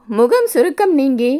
முகம் சுருக்கம் நீங்கி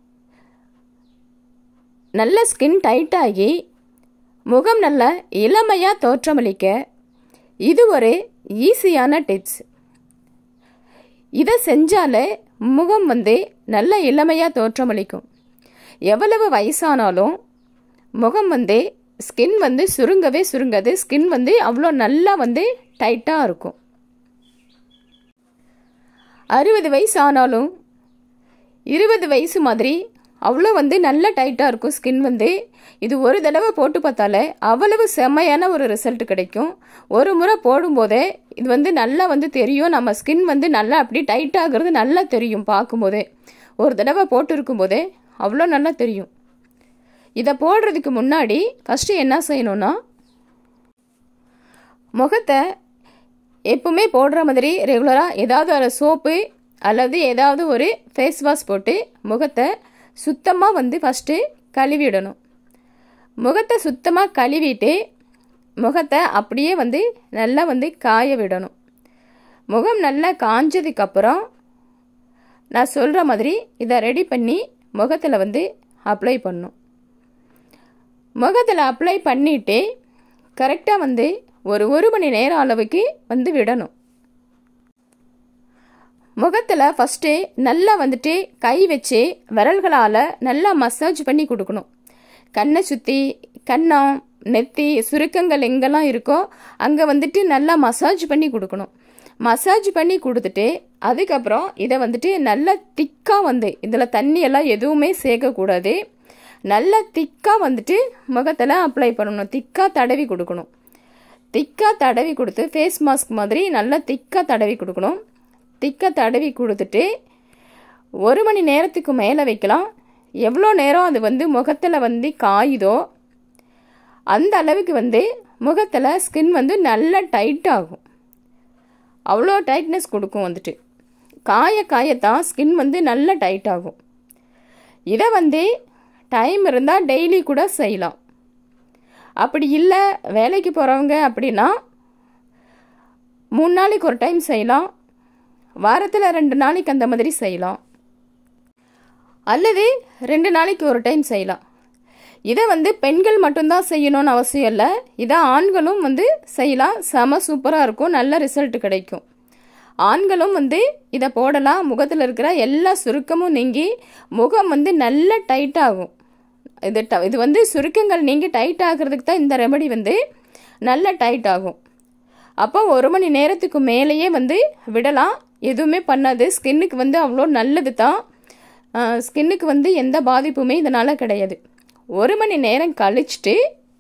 நல்ல ஸ்கின் டைட்டாகி முகம் நல்ல இளமையாக தோற்றமளிக்க இது ஒரு ஈஸியான டிப்ஸ் இதை செஞ்சாலே முகம் வந்து நல்ல இளமையாக தோற்றமளிக்கும் எவ்வளவு வயசானாலும் முகம் வந்து ஸ்கின் வந்து சுருங்கவே சுருங்காது ஸ்கின் வந்து அவ்வளோ நல்லா வந்து டைட்டாக இருக்கும் அறுபது வயசு ஆனாலும் இருபது வயசு மாதிரி அவ்வளோ வந்து நல்ல டைட்டாக இருக்கும் ஸ்கின் வந்து இது ஒரு தடவை போட்டு பார்த்தாலே அவ்வளவு செம்மையான ஒரு ரிசல்ட் கிடைக்கும் ஒரு முறை போடும்போதே இது வந்து நல்லா வந்து தெரியும் நம்ம ஸ்கின் வந்து நல்லா அப்படி டைட் ஆகுறது நல்லா தெரியும் பார்க்கும்போதே ஒரு தடவை போட்டு இருக்கும்போதே அவ்வளோ நல்லா தெரியும் இதை போடுறதுக்கு முன்னாடி ஃபஸ்ட்டு என்ன செய்யணும்னா முகத்தை எப்பவுமே போடுற மாதிரி ரெகுலராக ஏதாவது ஒரு சோப்பு அல்லது ஏதாவது ஒரு ஃபேஸ் வாஷ் போட்டு முகத்தை சுத்தமாக வந்து ஃபஸ்ட்டு கழுவிடணும் முகத்தை சுத்தமாக கழுவிட்டு முகத்தை அப்படியே வந்து நல்லா வந்து காய விடணும் முகம் நல்லா காஞ்சதுக்கப்புறம் நான் சொல்கிற மாதிரி இதை ரெடி பண்ணி முகத்தில் வந்து அப்ளை பண்ணும் முகத்தில் அப்ளை பண்ணிவிட்டு கரெக்டாக வந்து ஒரு ஒரு மணி நேரம் அளவுக்கு வந்து விடணும் முகத்தில் ஃபஸ்ட்டு நல்லா வந்துட்டு கை வச்சு விரல்களால் நல்லா மசாஜ் பண்ணி கொடுக்கணும் கண்ணை சுற்றி கன்னம் நெத்தி சுருக்கங்கள் எங்கெல்லாம் இருக்கோ அங்கே வந்துட்டு நல்லா மசாஜ் பண்ணி கொடுக்கணும் மசாஜ் பண்ணி கொடுத்துட்டு அதுக்கப்புறம் இதை வந்துட்டு நல்லா திக்காக வந்து இதில் தண்ணியெல்லாம் எதுவுமே சேர்க்கக்கூடாது நல்லா திக்காக வந்துட்டு முகத்தில் அப்ளை பண்ணணும் திக்காக தடவி கொடுக்கணும் திக்காக தடவி கொடுத்து ஃபேஸ் மாஸ்க் மாதிரி நல்லா திக்காக தடவி கொடுக்கணும் திக்காக தடவி கொடுத்துட்டு ஒரு மணி நேரத்துக்கு மேலே வைக்கலாம் எவ்வளோ நேரம் அது வந்து முகத்தில் வந்து காயுதோ அந்த அளவுக்கு வந்து முகத்தில் ஸ்கின் வந்து நல்லா டைட் ஆகும் அவ்வளோ டைட்னஸ் கொடுக்கும் வந்துட்டு காய காயத்தான் ஸ்கின் வந்து நல்லா டைட் ஆகும் இதை வந்து டைம் இருந்தால் டெய்லி கூட செய்யலாம் அப்படி இல்லை வேலைக்கு போகிறவங்க அப்படின்னா மூணு நாளைக்கு ஒரு டைம் செய்யலாம் வாரத்தில் ரெண்டு நாளைக்கு அந்த மாதிரி செய்யலாம் அல்லது ரெண்டு நாளைக்கு ஒரு டைம் செய்யலாம் இதை வந்து பெண்கள் மட்டும்தான் செய்யணும்னு அவசியம் இல்லை இதை ஆண்களும் வந்து செய்யலாம் செம சூப்பராக இருக்கும் நல்ல ரிசல்ட் கிடைக்கும் ஆண்களும் வந்து இதை போடலாம் முகத்தில் இருக்கிற எல்லா சுருக்கமும் நீங்கி முகம் வந்து நல்ல டைட் ஆகும் இது ட இது வந்து சுருக்கங்கள் நீங்கி டைட் ஆகிறதுக்கு தான் இந்த ரெமடி வந்து நல்ல டைட் ஆகும் அப்போ ஒரு மணி நேரத்துக்கு மேலேயே வந்து விடலாம் எதுவுமே பண்ணாது ஸ்கின்னுக்கு வந்து அவ்வளோ நல்லது தான் ஸ்கின்னுக்கு வந்து எந்த பாதிப்புமே இதனால் கிடையாது ஒரு மணி நேரம் கழிச்சிட்டு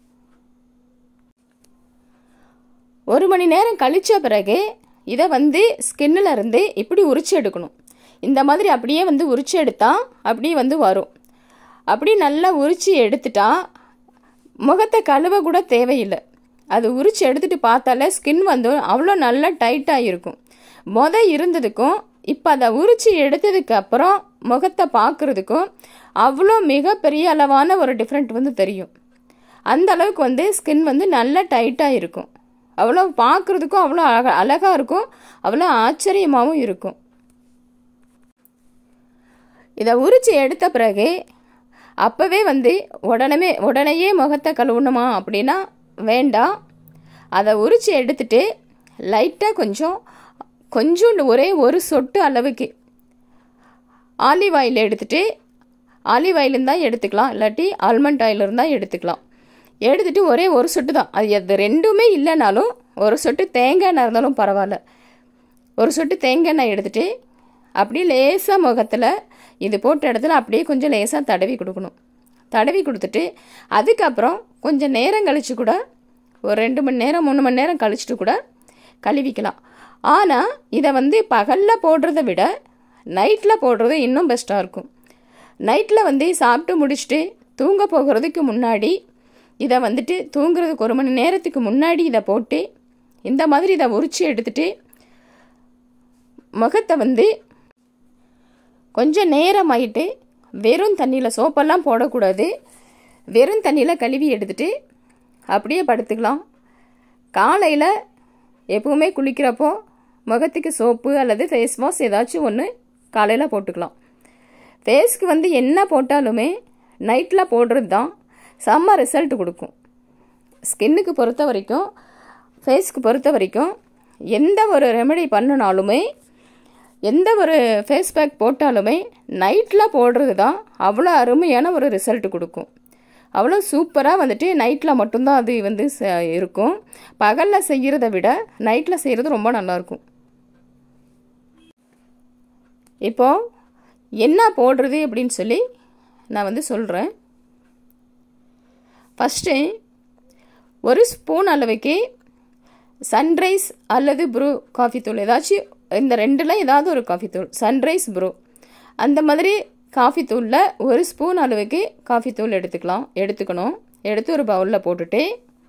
ஒரு மணி நேரம் கழித்த பிறகு இதை வந்து ஸ்கின்னில் இருந்து இப்படி உரிச்சு எடுக்கணும் இந்த மாதிரி அப்படியே வந்து உரிச்சு எடுத்தா அப்படியே வந்து வரும் அப்படி நல்லா உரிச்சு எடுத்துட்டா முகத்தை கழுவ கூட தேவையில்லை அது உரிச்சு எடுத்துட்டு பார்த்தாலே ஸ்கின் வந்து அவ்வளோ நல்லா டைட்டாக இருக்கும் மொத இருந்ததுக்கும் இப்போ அதை உரிச்சு எடுத்ததுக்கு அப்புறம் முகத்தை பார்க்குறதுக்கும் அவ்வளோ மிகப்பெரிய அளவான ஒரு டிஃப்ரெண்ட் வந்து தெரியும் அந்த அளவுக்கு வந்து ஸ்கின் வந்து நல்லா டைட்டாக இருக்கும் அவ்வளோ பார்க்குறதுக்கும் அவ்வளோ அழகா அழகாக இருக்கும் அவ்வளோ ஆச்சரியமாகவும் இருக்கும் இதை உரிச்சு எடுத்த பிறகு அப்போவே வந்து உடனே உடனேயே முகத்தை கழுவணுமா அப்படின்னா வேண்டாம் அதை உரிச்சு எடுத்துட்டு லைட்டாக கொஞ்சம் கொஞ்சோண்டு ஒரே ஒரு சொட்டு அளவுக்கு ஆலிவ் ஆயில் எடுத்துட்டு ஆலிவ் ஆயில் இருந்தால் எடுத்துக்கலாம் இல்லாட்டி ஆல்மண்ட் ஆயில் இருந்தால் எடுத்துக்கலாம் எடுத்துட்டு ஒரே ஒரு சொட்டு தான் அது அது ரெண்டுமே இல்லைனாலும் ஒரு சொட்டு தேங்காய் எண்ணெய் இருந்தாலும் பரவாயில்ல ஒரு சொட்டு தேங்காய் எண்ணெய் எடுத்துட்டு அப்படியே லேசாக முகத்தில் இது போட்ட இடத்துல அப்படியே கொஞ்சம் லேசாக தடவி கொடுக்கணும் தடவி கொடுத்துட்டு அதுக்கப்புறம் கொஞ்சம் நேரம் கழித்து கூட ஒரு ரெண்டு மணி நேரம் மூணு மணி நேரம் கழிச்சிட்டு கூட கழுவிக்கலாம் ஆனால் இதை வந்து பகலில் போடுறத விட நைட்டில் போடுறது இன்னும் பெஸ்ட்டாக இருக்கும் நைட்டில் வந்து சாப்பிட்டு முடிச்சுட்டு தூங்க போகிறதுக்கு முன்னாடி இதை வந்துட்டு தூங்குறதுக்கு ஒரு மணி நேரத்துக்கு முன்னாடி இதை போட்டு இந்த மாதிரி இதை உரிச்சு எடுத்துட்டு முகத்தை வந்து கொஞ்சம் நேரம் ஆயிட்டு வெறும் தண்ணியில் சோப்பெல்லாம் போடக்கூடாது வெறும் தண்ணியில் கழுவி எடுத்துட்டு அப்படியே படுத்துக்கலாம் காலையில் எப்பவுமே குளிக்கிறப்போ முகத்துக்கு சோப்பு அல்லது ஃபேஸ் வாஷ் ஏதாச்சும் ஒன்று காலையில் போட்டுக்கலாம் ஃபேஸ்க்கு வந்து என்ன போட்டாலுமே நைட்டில் போடுறது தான் செம்ம ரிசல்ட் கொடுக்கும் ஸ்கின்னுக்கு பொறுத்த வரைக்கும் ஃபேஸ்க்கு பொறுத்த வரைக்கும் எந்த ஒரு ரெமெடி பண்ணினாலுமே எந்த ஒரு ஃபேஸ் பேக் போட்டாலுமே நைட்டில் போடுறது தான் அவ்வளோ அருமையான ஒரு ரிசல்ட் கொடுக்கும் அவ்வளோ சூப்பராக வந்துட்டு நைட்டில் மட்டும்தான் அது வந்து ச- இருக்கும் பகலில் செய்கிறத விட நைட்டில் செய்கிறது ரொம்ப நல்லாயிருக்கும் இப்போ என்ன போடுறது அப்படின்னு சொல்லி நான் வந்து சொல்கிறேன் ஃபஸ்ட்டு ஒரு ஸ்பூன் அளவுக்கு சன்ரைஸ் அல்லது ப்ரூ காஃபி தூள் ஏதாச்சும் இந்த ரெண்டில் ஏதாவது ஒரு காஃபி தூள் சன்ரைஸ் ப்ரூ அந்த மாதிரி காஃபி தூளில் ஒரு ஸ்பூன் அளவுக்கு காஃபி தூள் எடுத்துக்கலாம் எடுத்துக்கணும் எடுத்து ஒரு பவுலில் போட்டுட்டு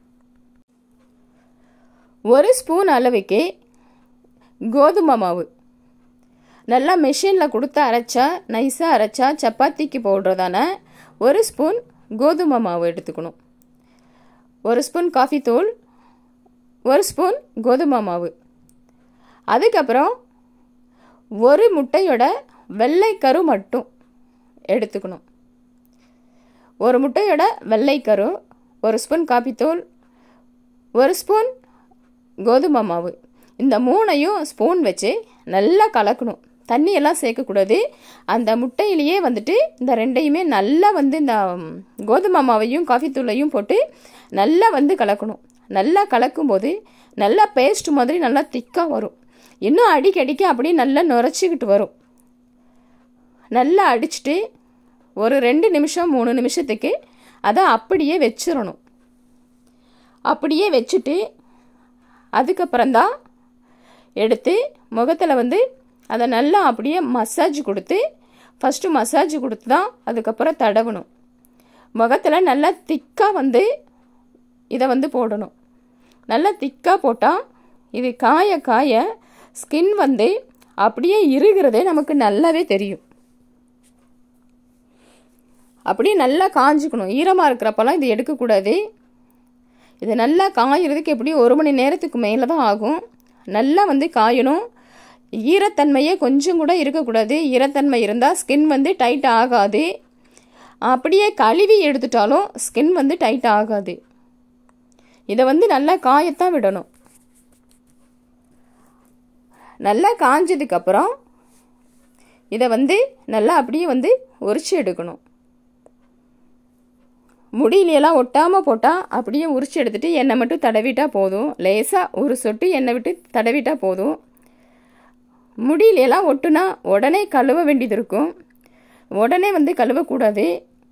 ஒரு ஸ்பூன் அளவுக்கு கோதுமை மாவு நல்லா மிஷினில் கொடுத்து அரைச்சா நைஸாக அரைச்சா சப்பாத்திக்கு போடுறதான ஒரு ஸ்பூன் கோதுமை மாவு எடுத்துக்கணும் ஒரு ஸ்பூன் காஃபி தூள் ஒரு ஸ்பூன் கோதுமை மாவு அதுக்கப்புறம் ஒரு முட்டையோட வெள்ளைக்கரு மட்டும் எடுத்துக்கணும் ஒரு முட்டையோட வெள்ளைக்கரு ஒரு ஸ்பூன் காபி தூள் ஒரு ஸ்பூன் கோதுமை மாவு இந்த மூணையும் ஸ்பூன் வச்சு நல்லா கலக்கணும் தண்ணியெல்லாம் சேர்க்கக்கூடாது அந்த முட்டையிலேயே வந்துட்டு இந்த ரெண்டையுமே நல்லா வந்து இந்த ம், கோதுமை மாவையும் காஃபி தூளையும் போட்டு நல்லா வந்து கலக்கணும் நல்லா கலக்கும்போது நல்லா பேஸ்ட் மாதிரி நல்லா திக்காக வரும் இன்னும் அடிக்கடிக்க அப்படியே நல்லா நுரைச்சிக்கிட்டு வரும் நல்லா அடிச்சுட்டு ஒரு ரெண்டு நிமிஷம் மூணு நிமிஷத்துக்கு அதை அப்படியே வச்சிடணும் அப்படியே வச்சுட்டு அதுக்கப்புறம்தான் எடுத்து முகத்தில் வந்து அதை நல்லா அப்படியே மசாஜ் கொடுத்து ஃபஸ்ட்டு மசாஜ் கொடுத்து தான் அதுக்கப்புறம் தடவணும் முகத்தில் நல்லா திக்காக வந்து இதை வந்து போடணும் நல்லா திக்காக போட்டால் இது காய காய ஸ்கின் வந்து அப்படியே இறுகிறதே நமக்கு நல்லாவே தெரியும் அப்படியே நல்லா காஞ்சிக்கணும் ஈரமாக இருக்கிறப்பெல்லாம் இது எடுக்கக்கூடாது இது நல்லா காயறதுக்கு எப்படியும் ஒரு மணி நேரத்துக்கு மேலே தான் ஆகும் நல்லா வந்து காயணும் ஈரத்தன்மையே கொஞ்சம் கூட இருக்கக்கூடாது ஈரத்தன்மை இருந்தால் ஸ்கின் வந்து டைட் ஆகாது அப்படியே கழுவி எடுத்துட்டாலும் ஸ்கின் வந்து டைட் ஆகாது இதை வந்து நல்லா காயத்தான் விடணும் நல்லா காஞ்சதுக்கப்புறம் இதை வந்து நல்லா அப்படியே வந்து உரிச்சு எடுக்கணும் முடியிலையெல்லாம் ஒட்டாமல் போட்டால் அப்படியே உரிச்சு எடுத்துட்டு எண்ணெய் மட்டும் தடவிட்டா போதும் லேசாக ஒரு சொட்டு எண்ணெய் விட்டு தடவிட்டா போதும் முடியிலையெல்லாம் ஒட்டுனா உடனே கழுவ வேண்டியது இருக்கும் உடனே வந்து கழுவக்கூடாது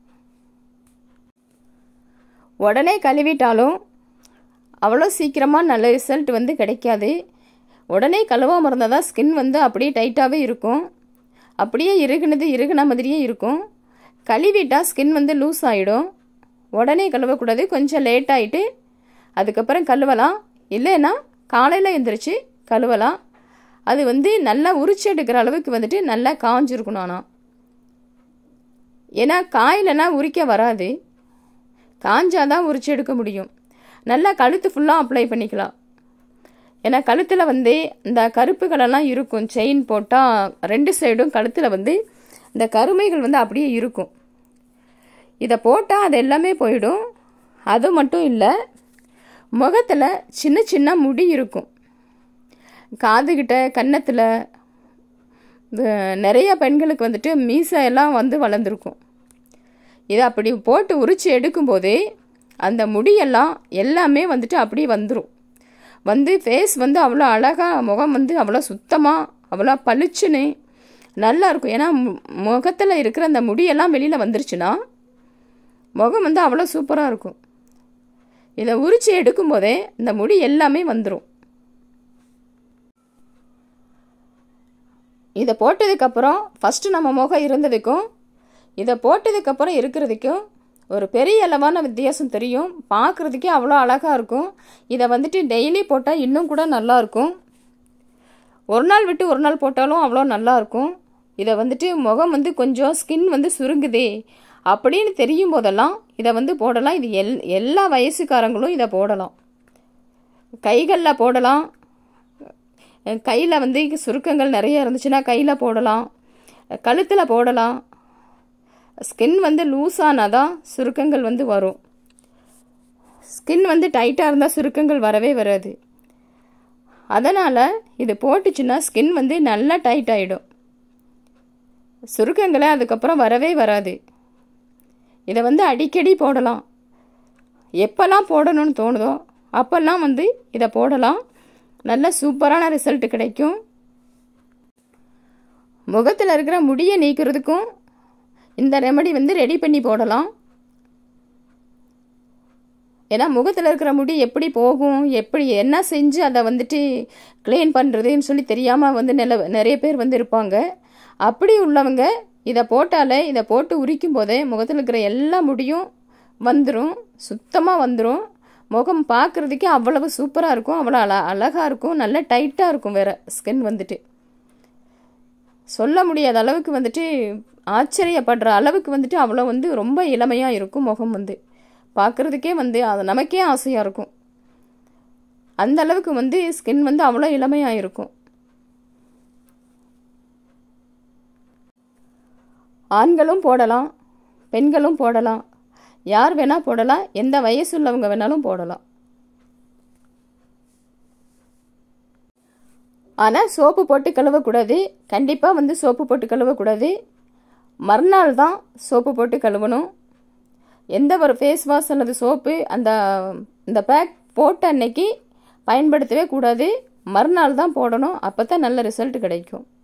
உடனே கழுவிட்டாலும் அவ்வளோ சீக்கிரமாக நல்ல ரிசல்ட் வந்து கிடைக்காது உடனே கழுவாமல் இருந்தால் தான் ஸ்கின் வந்து அப்படியே டைட்டாகவே இருக்கும் அப்படியே இறுகுனது இறுகுன மாதிரியே இருக்கும் கழுவிட்டா ஸ்கின் வந்து லூஸ் ஆகிடும் உடனே கழுவக்கூடாது கொஞ்சம் லேட் ஆகிட்டு அதுக்கப்புறம் கழுவலாம் இல்லைன்னா காலையில் எந்திரிச்சு கழுவலாம் அது வந்து நல்லா உரிச்சு எடுக்கிற அளவுக்கு வந்துட்டு நல்லா காஞ்சிருக்கணும் ஆனால் ஏன்னா காயிலனா உரிக்க வராது காஞ்சாதான் உரிச்சு எடுக்க முடியும் நல்லா கழுத்து ஃபுல்லாக அப்ளை பண்ணிக்கலாம் ஏன்னா கழுத்தில் வந்து இந்த கருப்புகளெல்லாம் இருக்கும் செயின் போட்டால் ரெண்டு சைடும் கழுத்தில் வந்து இந்த கருமைகள் வந்து அப்படியே இருக்கும் இதை போட்டால் அது எல்லாமே போயிடும் அது மட்டும் இல்லை முகத்தில் சின்ன சின்ன முடி இருக்கும் காதுகிட்ட கன்னத்தில் நிறைய பெண்களுக்கு வந்துட்டு மீசை எல்லாம் வந்து வளர்ந்துருக்கும் இதை அப்படி போட்டு உரிச்சு எடுக்கும்போதே அந்த முடியெல்லாம் எல்லாமே வந்துட்டு அப்படியே வந்துடும் வந்து ஃபேஸ் வந்து அவ்வளோ அழகாக முகம் வந்து அவ்வளோ சுத்தமாக அவ்வளோ பளிச்சுன்னு நல்லா இருக்கும் ஏன்னா முகத்தில் இருக்கிற அந்த முடியெல்லாம் வெளியில் வந்துருச்சுன்னா முகம் வந்து அவ்வளோ சூப்பராக இருக்கும் இதை உரிச்சு எடுக்கும்போதே இந்த முடி எல்லாமே வந்துடும் இதை போட்டதுக்கப்புறம் ஃபஸ்ட்டு நம்ம முகம் இருந்ததுக்கும் இதை போட்டதுக்கப்புறம் இருக்கிறதுக்கும் ஒரு பெரிய அளவான வித்தியாசம் தெரியும் பார்க்குறதுக்கே அவ்வளோ அழகாக இருக்கும் இதை வந்துட்டு டெய்லி போட்டால் இன்னும் கூட நல்லா இருக்கும் ஒரு நாள் விட்டு ஒரு நாள் போட்டாலும் அவ்வளோ நல்லா இருக்கும் இதை வந்துட்டு முகம் வந்து கொஞ்சம் ஸ்கின் வந்து சுருங்குதே அப்படின்னு தெரியும் போதெல்லாம் இதை வந்து போடலாம் இது எல் எல்லா வயசுக்காரங்களும் இதை போடலாம் கைகளில் போடலாம் கையில் வந்து சுருக்கங்கள் நிறைய இருந்துச்சுன்னா கையில் போடலாம் கழுத்தில் போடலாம் ஸ்கின் வந்து லூஸ் ஆனால் தான் சுருக்கங்கள் வந்து வரும் ஸ்கின் வந்து டைட்டாக இருந்தால் சுருக்கங்கள் வரவே வராது அதனால் இது போட்டுச்சுன்னா ஸ்கின் வந்து நல்லா டைட் ஆகிடும் சுருக்கங்களை அதுக்கப்புறம் வரவே வராது இதை வந்து அடிக்கடி போடலாம் எப்போல்லாம் போடணும்னு தோணுதோ அப்போல்லாம் வந்து இதை போடலாம் நல்ல சூப்பரான ரிசல்ட் கிடைக்கும் முகத்தில் இருக்கிற முடியை நீக்கிறதுக்கும் இந்த ரெமடி வந்து ரெடி பண்ணி போடலாம் ஏன்னா முகத்தில் இருக்கிற முடி எப்படி போகும் எப்படி என்ன செஞ்சு அதை வந்துட்டு க்ளீன் பண்ணுறதுன்னு சொல்லி தெரியாமல் வந்து நில நிறைய பேர் வந்து இருப்பாங்க அப்படி உள்ளவங்க இதை போட்டாலே இதை போட்டு உரிக்கும் போதே முகத்தில் இருக்கிற எல்லா முடியும் வந்துடும் சுத்தமாக வந்துடும் முகம் பார்க்குறதுக்கே அவ்வளவு சூப்பராக இருக்கும் அவ்வளோ அழ அழகாக இருக்கும் நல்ல டைட்டாக இருக்கும் வேறு ஸ்கின் வந்துட்டு சொல்ல முடியாத அளவுக்கு வந்துட்டு ஆச்சரியப்படுற அளவுக்கு வந்துட்டு அவ்வளோ வந்து ரொம்ப இளமையாக இருக்கும் முகம் வந்து பார்க்குறதுக்கே வந்து அது நமக்கே ஆசையாக இருக்கும் அந்த அளவுக்கு வந்து ஸ்கின் வந்து அவ்வளோ இளமையாக இருக்கும் ஆண்களும் போடலாம் பெண்களும் போடலாம் யார் வேணால் போடலாம் எந்த வயசு உள்ளவங்க வேணாலும் போடலாம் ஆனால் சோப்பு போட்டு கழுவக்கூடாது கண்டிப்பாக வந்து சோப்பு போட்டு கழுவக்கூடாது மறுநாள் தான் சோப்பு போட்டு கழுவணும் எந்த ஒரு ஃபேஸ் வாஷ் அல்லது சோப்பு அந்த இந்த பேக் போட்ட அன்னைக்கு பயன்படுத்தவே கூடாது மறுநாள் தான் போடணும் அப்போ தான் நல்ல ரிசல்ட் கிடைக்கும்